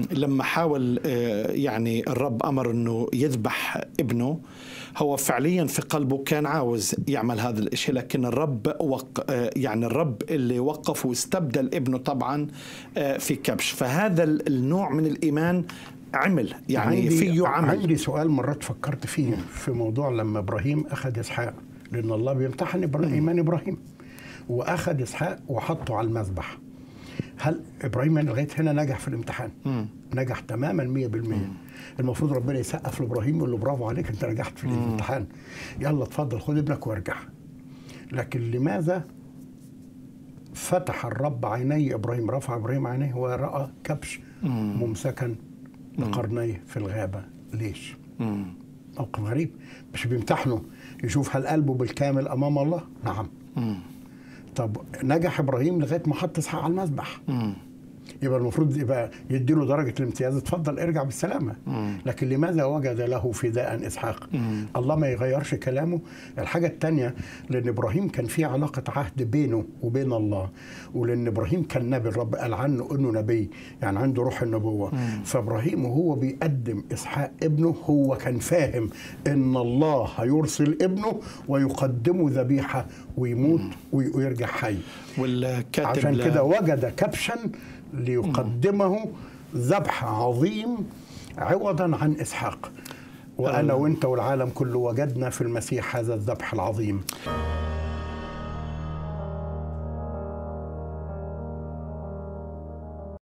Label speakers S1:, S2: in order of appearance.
S1: لما حاول آه، يعني الرب امر انه يذبح ابنه هو فعليا في قلبه كان عاوز يعمل هذا الشيء لكن الرب وق آه، يعني الرب اللي وقف واستبدل ابنه طبعا آه، في كبش فهذا النوع من الايمان عمل يعني
S2: عندي-
S1: فيه عمل
S2: عندي سؤال مرات فكرت فيه في موضوع لما ابراهيم اخذ اسحاق لان الله بيمتحن إبرا- ايمان ابراهيم واخذ اسحاق وحطه على المذبح هل ابراهيم من لغايه هنا نجح في الامتحان نجح تماما 100% المفروض ربنا يسقف لابراهيم يقول له برافو عليك انت نجحت في الامتحان يلا اتفضل خد ابنك وارجع لكن لماذا فتح الرب عيني ابراهيم رفع ابراهيم عينيه وراى كبش ممسكا بقرنيه في الغابه ليش؟
S1: مم.
S2: موقف غريب مش بيمتحنه يشوف هل قلبه بالكامل امام الله؟ نعم
S1: مم.
S2: طب نجح ابراهيم لغايه ما حط اسحاق على المذبح
S1: مم.
S2: يبقى المفروض يبقى يديله درجه الامتياز اتفضل ارجع بالسلامه لكن لماذا وجد له فداء اسحاق الله ما يغيرش كلامه الحاجه الثانيه لان ابراهيم كان في علاقه عهد بينه وبين الله ولان ابراهيم كان نبي الرب قال عنه انه نبي يعني عنده روح النبوه فابراهيم وهو بيقدم اسحاق ابنه هو كان فاهم ان الله هيرسل ابنه ويقدمه ذبيحه ويموت وي- ويرجع حي
S1: والكاتب
S2: عشان
S1: ل-
S2: كده وجد كبشا ليقدمه ذبح عظيم عوضا عن اسحاق وانا وانت والعالم كله وجدنا في المسيح هذا الذبح العظيم